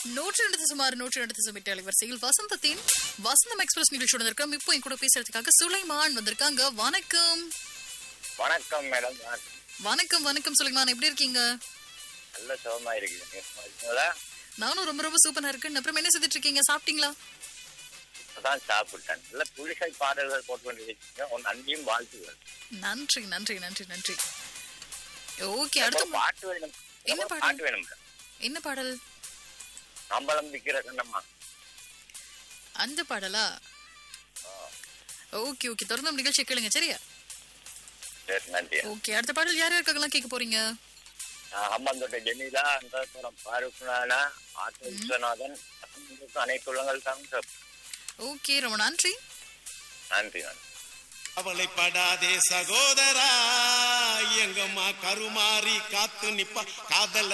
நூற்றி ரெண்டு சுமார் நூற்றி ரெண்டு சுமிட்டு அலைவரிசையில் வசந்தத்தின் வசந்தம் எக்ஸ்பிரஸ் நிகழ்ச்சியோட இருக்கோம் இப்போ என் கூட பேசுறதுக்காக சுலைமான் வந்திருக்காங்க வணக்கம் வணக்கம் மேடம் நான் வணக்கம் வணக்கம் சுலைமான் எப்படி இருக்கீங்க நல்ல சுகமா இருக்கீங்க நானும் ரொம்ப ரொம்ப சூப்பரா இருக்கேன் அப்புறம் என்ன செஞ்சுட்டு இருக்கீங்க சாப்பிட்டீங்களா இப்பதான் சாப்பிட்டேன் நல்ல புலிசை பாடல்கள் போட்டு கொண்டிருக்கீங்க உன் அன்பியும் வாழ்த்துகள் நன்றி நன்றி நன்றி நன்றி ஓகே அடுத்த ஒரு பாட்டு வேணும் என்ன ஒரு பாடல்? பாட்டு வேணும் என்ன பாடல் நம்பளம் விக்கிற கண்ணம்மா அந்த பாடலா ஓகே ஓகே தொடர்ந்து நம்ம நிகழ்ச்சி கேளுங்க சரியா சரி நன்றி ஓகே அடுத்த பாடல் யார் யாருக்காகலாம் கேட்க போறீங்க அம்மந்தோட்ட ஜெமீலா அந்த பாருக்குனானா ஆட்டோ விஸ்வநாதன் அனைத்து உள்ளங்கள் தான் ஓகே ரொம்ப நன்றி நன்றி நன்றி கவலைப்படாதே சகோதரா எங்கம்மா கருமாறி காத்து நிப்பா காதல்